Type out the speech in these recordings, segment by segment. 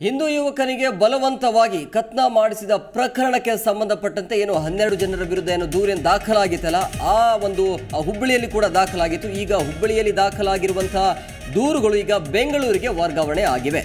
ಹಿಂದೂ ಯುವಕನಿಗೆ ಬಲವಂತವಾಗಿ ಕತ್ನ ಮಾಡಿಸಿದ ಪ್ರಕರಣಕ್ಕೆ ಸಂಬಂಧಪಟ್ಟಂತೆ ಏನು ಹನ್ನೆರಡು ಜನರ ವಿರುದ್ಧ ಏನು ದೂರೇನು ದಾಖಲಾಗಿತ್ತಲ್ಲ ಆ ಒಂದು ಆ ಹುಬ್ಬಳ್ಳಿಯಲ್ಲಿ ಕೂಡ ದಾಖಲಾಗಿತ್ತು ಈಗ ಹುಬ್ಬಳ್ಳಿಯಲ್ಲಿ ದಾಖಲಾಗಿರುವಂತಹ ದೂರುಗಳು ಈಗ ಬೆಂಗಳೂರಿಗೆ ವರ್ಗಾವಣೆ ಆಗಿವೆ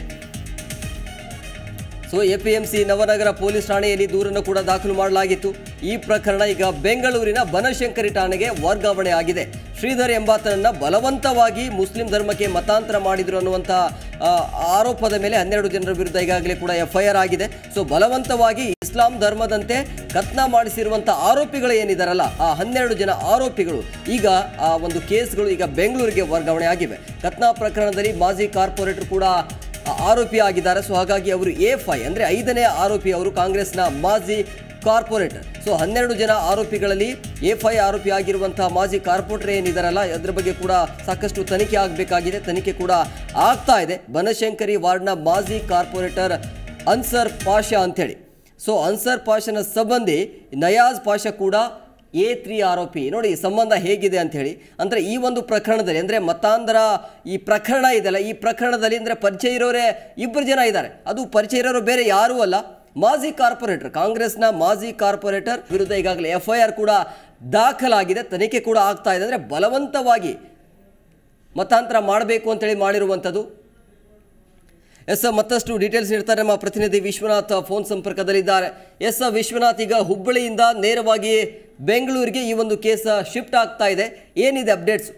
ಸೊ ಎಪಿಎಂಸಿ ನವನಗರ ಪೊಲೀಸ್ ಠಾಣೆಯಲ್ಲಿ ದೂರನ್ನು ಕೂಡ ದಾಖಲು ಮಾಡಲಾಗಿತ್ತು ಈ ಪ್ರಕರಣ ಈಗ ಬೆಂಗಳೂರಿನ ಬನಶಂಕರಿ ಠಾಣೆಗೆ ವರ್ಗಾವಣೆ ಆಗಿದೆ ಶ್ರೀಧರ್ ಎಂಬಾತನನ್ನ ಬಲವಂತವಾಗಿ ಮುಸ್ಲಿಂ ಧರ್ಮಕ್ಕೆ ಮತಾಂತರ ಮಾಡಿದ್ರು ಅನ್ನುವಂಥ ಆ, ಆರೋಪದ ಮೇಲೆ ಹನ್ನೆರಡು ಜನರ ವಿರುದ್ಧ ಈಗಾಗಲೇ ಕೂಡ ಎಫ್ಐಆರ್ ಆಗಿದೆ ಸೊ ಬಲವಂತವಾಗಿ ಇಸ್ಲಾಂ ಧರ್ಮದಂತೆ ಕತ್ನ ಮಾಡಿಸಿರುವಂಥ ಆರೋಪಿಗಳು ಏನಿದಾರಲ್ಲ ಆ ಹನ್ನೆರಡು ಜನ ಆರೋಪಿಗಳು ಈಗ ಆ ಒಂದು ಕೇಸ್ಗಳು ಈಗ ಬೆಂಗಳೂರಿಗೆ ವರ್ಗಾವಣೆ ಆಗಿವೆ ಕತ್ನಾ ಪ್ರಕರಣದಲ್ಲಿ ಮಾಜಿ ಕಾರ್ಪೊರೇಟರ್ ಕೂಡ ಆರೋಪಿ ಆಗಿದ್ದಾರೆ ಸೊ ಹಾಗಾಗಿ ಅವರು ಎ ಫೈ ಅಂದರೆ ಐದನೇ ಆರೋಪಿ ಅವರು ಕಾಂಗ್ರೆಸ್ನ ಮಾಜಿ ಕಾರ್ಪೊರೇಟರ್ ಸೊ ಹನ್ನೆರಡು ಜನ ಆರೋಪಿಗಳಲ್ಲಿ ಎ ಫೈ ಆರೋಪಿ ಆಗಿರುವಂತಹ ಮಾಜಿ ಕಾರ್ಪೊರೇಟರ್ ಏನಿದಾರಲ್ಲ ಅದರ ಬಗ್ಗೆ ಕೂಡ ಸಾಕಷ್ಟು ತನಿಖೆ ಆಗಬೇಕಾಗಿದೆ ತನಿಖೆ ಕೂಡ ಆಗ್ತಾ ಇದೆ ಬನಶಂಕರಿ ವಾರ್ಡ್ನ ಮಾಜಿ ಕಾರ್ಪೊರೇಟರ್ ಅನ್ಸರ್ ಪಾಷಾ ಅಂಥೇಳಿ ಸೊ ಅನ್ಸರ್ ಪಾಷನ ಸಂಬಂಧಿ ನಯಾಜ್ ಪಾಷಾ ಕೂಡ ಎ ತ್ರೀ ಆರೋಪಿ ನೋಡಿ ಸಂಬಂಧ ಹೇಗಿದೆ ಅಂತ ಹೇಳಿ ಅಂದರೆ ಈ ಒಂದು ಪ್ರಕರಣದಲ್ಲಿ ಅಂದರೆ ಮತಾಂಧರ ಈ ಪ್ರಕರಣ ಇದೆಯಲ್ಲ ಈ ಪ್ರಕರಣದಲ್ಲಿ ಅಂದರೆ ಪರಿಚಯ ಇರೋರೇ ಇಬ್ಬರು ಜನ ಇದ್ದಾರೆ ಅದು ಪರಿಚಯ ಇರೋರು ಬೇರೆ ಯಾರೂ ಅಲ್ಲ ಮಾಜಿ ಕಾರ್ಪೊರೇಟರ್ ಕಾಂಗ್ರೆಸ್ನ ಮಾಜಿ ಕಾರ್ಪೊರೇಟರ್ ವಿರುದ್ಧ ಈಗಾಗಲೇ ಎಫ್ ಐ ಆರ್ ಕೂಡ ದಾಖಲಾಗಿದೆ ತನಿಖೆ ಕೂಡ ಆಗ್ತಾ ಇದೆ ಅಂದರೆ ಬಲವಂತವಾಗಿ ಮತಾಂತರ ಮಾಡಬೇಕು ಅಂತೇಳಿ ಮಾಡಿರುವಂಥದ್ದು ಎಸ್ ಮತ್ತಷ್ಟು ಡೀಟೇಲ್ಸ್ ನೀಡ್ತಾರೆ ನಮ್ಮ ಪ್ರತಿನಿಧಿ ವಿಶ್ವನಾಥ್ ಫೋನ್ ಸಂಪರ್ಕದಲ್ಲಿದ್ದಾರೆ ಎಸ್ ವಿಶ್ವನಾಥ್ ಈಗ ಹುಬ್ಬಳ್ಳಿಯಿಂದ ನೇರವಾಗಿ ಬೆಂಗಳೂರಿಗೆ ಈ ಒಂದು ಕೇಸ್ ಶಿಫ್ಟ್ ಆಗ್ತಾ ಇದೆ ಏನಿದೆ ಅಪ್ಡೇಟ್ಸ್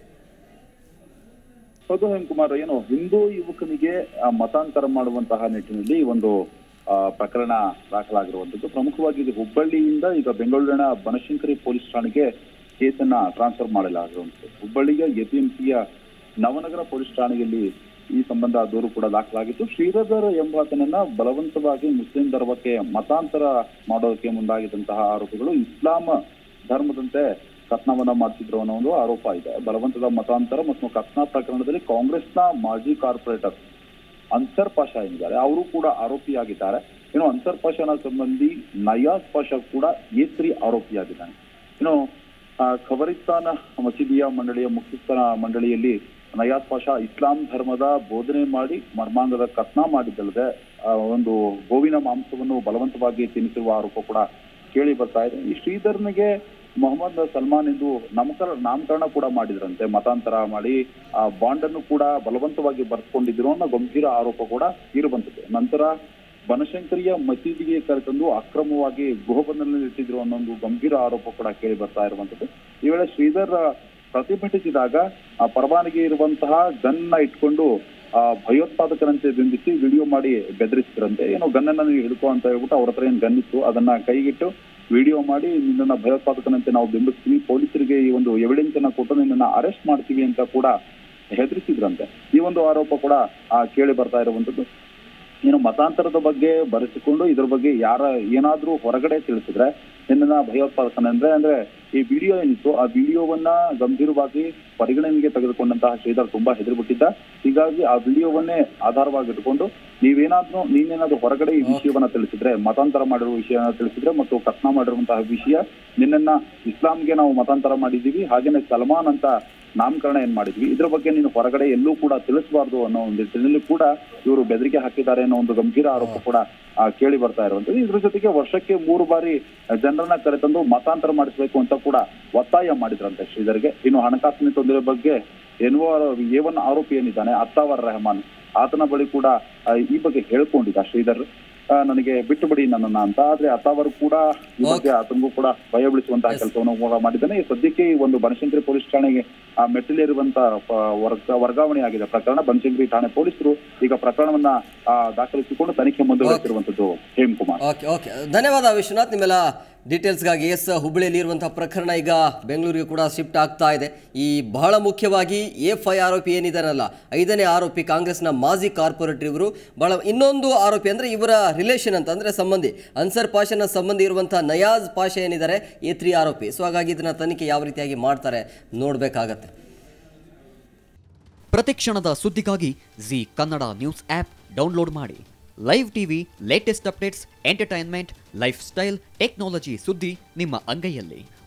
ಹೌದು ಕುಮಾರ್ ಏನು ಹಿಂದೂ ಯುವಕನಿಗೆ ಆ, ಮತಾಂತರ ಮಾಡುವಂತಹ ನಿಟ್ಟಿನಲ್ಲಿ ಈ ಒಂದು ಆ, ಪ್ರಕರಣ ದಾಖಲಾಗಿರುವಂತದ್ದು ಪ್ರಮುಖವಾಗಿ ಇದು ಹುಬ್ಬಳ್ಳಿಯಿಂದ ಈಗ ಬೆಂಗಳೂರಿನ ಬನಶಂಕರಿ ಪೊಲೀಸ್ ಠಾಣೆಗೆ ಕೇಸನ್ನ ಟ್ರಾನ್ಸ್ಫರ್ ಮಾಡಲಾಗಿರುವಂತದ್ದು ಹುಬ್ಬಳ್ಳಿಯ ಎಪಿಎಂಸಿಯ ನವನಗರ ಪೊಲೀಸ್ ಠಾಣೆಯಲ್ಲಿ ಈ ಸಂಬಂಧ ದೂರು ಕೂಡ ದಾಖಲಾಗಿತ್ತು ಶ್ರೀಧರ್ ಎಂಬಾತನನ್ನ ಬಲವಂತವಾಗಿ ಮುಸ್ಲಿಂ ಧರ್ಮಕ್ಕೆ ಮತಾಂತರ ಮಾಡೋದಕ್ಕೆ ಮುಂದಾಗಿದ್ದಂತಹ ಆರೋಪಿಗಳು ಇಸ್ಲಾಂ ಧರ್ಮದಂತೆ ಕತ್ನವನ್ನ ಮಾಡಿಸಿದ್ರು ಅನ್ನೋ ಒಂದು ಆರೋಪ ಇದೆ ಬಲವಂತದ ಮತಾಂತರ ಮತ್ತು ಕತ್ನ ಪ್ರಕರಣದಲ್ಲಿ ಕಾಂಗ್ರೆಸ್ನ ಮಾಜಿ ಕಾರ್ಪೊರೇಟರ್ ಅನ್ಸರ್ ಪಾಷಾ ಏನಿದ್ದಾರೆ ಅವರು ಕೂಡ ಆರೋಪಿಯಾಗಿದ್ದಾರೆ ಇನ್ನು ಅನ್ಸರ್ ಪಾಷಾನ ಸಂಬಂಧಿ ನಯಾಜ್ ಪಾಷಾ ಕೂಡ ಏತ್ರಿ ಆರೋಪಿಯಾಗಿದ್ದಾನೆ ಇನ್ನು ಆ, ಖಬರಿಸ್ತಾನ ಮಸೀದಿಯ ಮಂಡಳಿಯ ಮುಖ್ಯಸ್ಥನ ಮಂಡಳಿಯಲ್ಲಿ ನಯಾಜ್ ಪಾಷಾ ಇಸ್ಲಾಂ ಧರ್ಮದ ಬೋಧನೆ ಮಾಡಿ ಮರ್ಮಾಂಗದ ಕತ್ನ ಮಾಡಿದ್ದಲ್ಲದೆ ಆ, ಒಂದು ಗೋವಿನ ಮಾಂಸವನ್ನು ಬಲವಂತವಾಗಿ ತಿನ್ನಿಸಿರುವ ಆರೋಪ ಕೂಡ ಕೇಳಿ ಬರ್ತಾ ಇದೆ ಈ ಶ್ರೀಧರ್ನಿಗೆ ಮೊಹಮ್ಮದ್ ಸಲ್ಮಾನ್ ಎಂದು ನಾಮಕರಣ ನಾಮಕರಣ ಕೂಡ ಮಾಡಿದ್ರಂತೆ ಮತಾಂತರ ಮಾಡಿ ಆ ಬಾಂಡ್ ಅನ್ನು ಕೂಡ ಬಲವಂತವಾಗಿ ಬರ್ಸ್ಕೊಂಡಿದ್ರು ಅನ್ನೋ ಗಂಭೀರ ಆರೋಪ ಕೂಡ ಇರುವಂತದ್ದು ನಂತರ ಬನಶಂಕರಿಯ ಮಸೀದಿಗೆ ಕರೆತಂದು ಅಕ್ರಮವಾಗಿ ಗೃಹಬಂಧನಲ್ಲಿ ಇಟ್ಟಿದ್ರು ಅನ್ನೋ ಒಂದು ಗಂಭೀರ ಆರೋಪ ಕೂಡ ಕೇಳಿ ಬರ್ತಾ ಇರುವಂತದ್ದು ಈ ವೇಳೆ ಶ್ರೀಧರ್ ಪ್ರತಿಭಟಿಸಿದಾಗ ಆ ಪರವಾನಗಿ ಇರುವಂತಹ ಗನ್ನ ಇಟ್ಕೊಂಡು ಆ ಭಯೋತ್ಪಾದಕರಂತೆ ಬಿಂಬಿಸಿ ವಿಡಿಯೋ ಮಾಡಿ ಬೆದರಿಸಿದ್ರಂತೆ ಏನೋ ಗನ್ನನ್ನ ನೀವು ಹಿಡ್ಕೋ ಅಂತ ಹೇಳ್ಬಿಟ್ಟು ಅವ್ರ ಹತ್ರ ಏನ್ ಗನ್ ಇತ್ತು ಅದನ್ನ ಕೈಗಿಟ್ಟು ವಿಡಿಯೋ ಮಾಡಿ ನಿನ್ನನ್ನ ಭಯೋತ್ಪಾದಕನಂತೆ ನಾವು ಬಿಂಬಿಸ್ತೀವಿ ಪೊಲೀಸರಿಗೆ ಈ ಒಂದು ಎವಿಡೆನ್ಸ್ ಅನ್ನ ಕೊಟ್ಟು ನಿನ್ನನ್ನ ಅರೆಸ್ಟ್ ಮಾಡ್ತೀವಿ ಅಂತ ಕೂಡ ಹೆದರಿಸಿದ್ರಂತೆ ಈ ಒಂದು ಆರೋಪ ಕೂಡ ಆ, ಕೇಳಿ ಬರ್ತಾ ಇರುವಂತದ್ದು ಏನು ಮತಾಂತರದ ಬಗ್ಗೆ ಬರೆಸಿಕೊಂಡು ಇದ್ರ ಬಗ್ಗೆ ಯಾರ ಏನಾದ್ರೂ ಹೊರಗಡೆ ತಿಳಿಸಿದ್ರೆ ನಿನ್ನ ಭಯೋತ್ಪಾದಕನಂದ್ರೆ ಅಂದ್ರೆ ಈ ವಿಡಿಯೋ ಏನಿತ್ತು ಆ ವಿಡಿಯೋವನ್ನ ಗಂಭೀರವಾಗಿ ಪರಿಗಣನೆಗೆ ತೆಗೆದುಕೊಂಡಂತಹ ಶ್ರೀಧರ್ ತುಂಬಾ ಹೆದರ್ಬಿಟ್ಟಿದ್ದ ಹೀಗಾಗಿ ಆ ವಿಡಿಯೋವನ್ನೇ ಆಧಾರವಾಗಿ ಇಟ್ಕೊಂಡು ನೀವೇನಾದ್ರೂ ನೀನೇನಾದ್ರೂ ಹೊರಗಡೆ ಈ ವಿಷಯವನ್ನ ತಿಳಿಸಿದ್ರೆ ಮತಾಂತರ ಮಾಡಿರುವ ವಿಷಯನ ತಿಳಿಸಿದ್ರೆ ಮತ್ತು ಕತ್ನ ಮಾಡಿರುವಂತಹ ವಿಷಯ ನಿನ್ನನ್ನ ಇಸ್ಲಾಂಗೆ ನಾವು ಮತಾಂತರ ಮಾಡಿದೀವಿ ಹಾಗೇನೆ ಸಲ್ಮಾನ್ ಅಂತ ನಾಮಕರಣ ಏನ್ ಮಾಡಿದ್ವಿ ಇದ್ರ ಬಗ್ಗೆ ನೀನು ಹೊರಗಡೆ ಎಲ್ಲೂ ಕೂಡ ತಿಳಿಸಬಾರ್ದು ಅನ್ನೋ ಒಂದು ನಿಟ್ಟಿನಲ್ಲಿ ಕೂಡ ಇವರು ಬೆದರಿಕೆ ಹಾಕಿದ್ದಾರೆ ಅನ್ನೋ ಒಂದು ಗಂಭೀರ ಆರೋಪ ಕೂಡ ಆ, ಕೇಳಿ ಬರ್ತಾ ಇರುವಂತದ್ದು ಇದ್ರ ಜೊತೆಗೆ ವರ್ಷಕ್ಕೆ ಮೂರು ಬಾರಿ ಜನರನ್ನ ಕರೆತಂದು ಮತಾಂತರ ಮಾಡಿಸ್ಬೇಕು ಅಂತ ಕೂಡ ಒತ್ತಾಯ ಮಾಡಿದ್ರಂತೆ ಶ್ರೀಧರ್ಗೆ ಇನ್ನು ಹಣಕಾಸಿನ ತೊಂದರೆ ಬಗ್ಗೆ ಎನ್ನುವ ಎ ಒನ್ ಆರೋಪಿ ಏನಿದ್ದಾನೆ ಅತ್ತಾವರ್ ರೆಹಮಾನ್ ಆತನ ಬಳಿ ಕೂಡ ಆ, ಈ ಬಗ್ಗೆ ಹೇಳ್ಕೊಂಡಿದ್ದ ಶ್ರೀಧರ್ ಆ, ನನಗೆ ಬಿಟ್ಟು ಬಿಡಿ ನನ್ನನ್ನ ಅಂತ ಆದ್ರೆ ಅತ್ತಾವರು ಕೂಡ ಈ ಬಗ್ಗೆ ಆತನಿಗೂ ಕೂಡ ಭಯ ಬೀಳಿಸುವಂತಹ ಕೆಲಸವನ್ನು ಕೂಡ ಮಾಡಿದ್ದಾನೆ ಈ ಸದ್ಯಕ್ಕೆ ಈ ಒಂದು ಬನಶಂಕರಿ ಪೊಲೀಸ್ ಠಾಣೆಗೆ ಆ ಮೆಟ್ಟಿಲೇರುವಂತ ಪ- ವರ್ಗ ವರ್ಗಾವಣೆ ಆಗಿದೆ ಪ್ರಕರಣ ಬನಶಂಕರಿ ಠಾಣೆ ಪೊಲೀಸರು ಈಗ ಪ್ರಕರಣವನ್ನ ಆ, ದಾಖಲಿಸಿಕೊಂಡು ತನಿಖೆ ಮುಂದುವರೆಸಿರುವಂತದ್ದು ಹೇಮ್ ಕುಮಾರ್ ಓಕೆ ಓಕೆ ಧನ್ಯವಾದ ವಿಶ್ವನಾಥ್ ನಿಮ್ಮೆಲ್ಲ ಡೀಟೇಲ್ಸ್ಗಾಗಿ ಎಸ್ ಹುಬ್ಬಳ್ಳಿಯಲ್ಲಿ ಇರುವಂತಹ ಪ್ರಕರಣ ಈಗ ಬೆಂಗಳೂರಿಗೆ ಕೂಡ ಶಿಫ್ಟ್ ಆಗ್ತಾ ಇದೆ ಈ ಬಹಳ ಮುಖ್ಯವಾಗಿ ಎಫ್ ಐ ಆರೋಪಿ ಏನಿದಾರಲ್ಲ ಐದನೇ ಆರೋಪಿ ಕಾಂಗ್ರೆಸ್ನ ಮಾಜಿ ಕಾರ್ಪೊರೇಟರ್ ಇವರು ಬಹಳ ಇನ್ನೊಂದು ಆರೋಪಿ ಅಂದರೆ ಇವರ ರಿಲೇಷನ್ ಅಂತ ಅಂದರೆ ಸಂಬಂಧಿ ಅನ್ಸರ್ ಪಾಷನ ಸಂಬಂಧಿ ಇರುವಂತಹ ನಯಾಜ್ ಪಾಷಾ ಏನಿದ್ದಾರೆ ಎ ತ್ರೀ ಆರೋಪಿ ಸೊ ಹಾಗಾಗಿ ಇದನ್ನ ತನಿಖೆ ಯಾವ ರೀತಿಯಾಗಿ ಮಾಡ್ತಾರೆ ನೋಡಬೇಕಾಗತ್ತೆ ಪ್ರತಿಕ್ಷಣದ ಸುದ್ದಿಗಾಗಿ Zee Kannada news app download ಮಾಡಿ live TV latest updates entertainment lifestyle technology ಸುದ್ದಿ ನಿಮ್ಮ ಅಂಗೈಯಲ್ಲಿ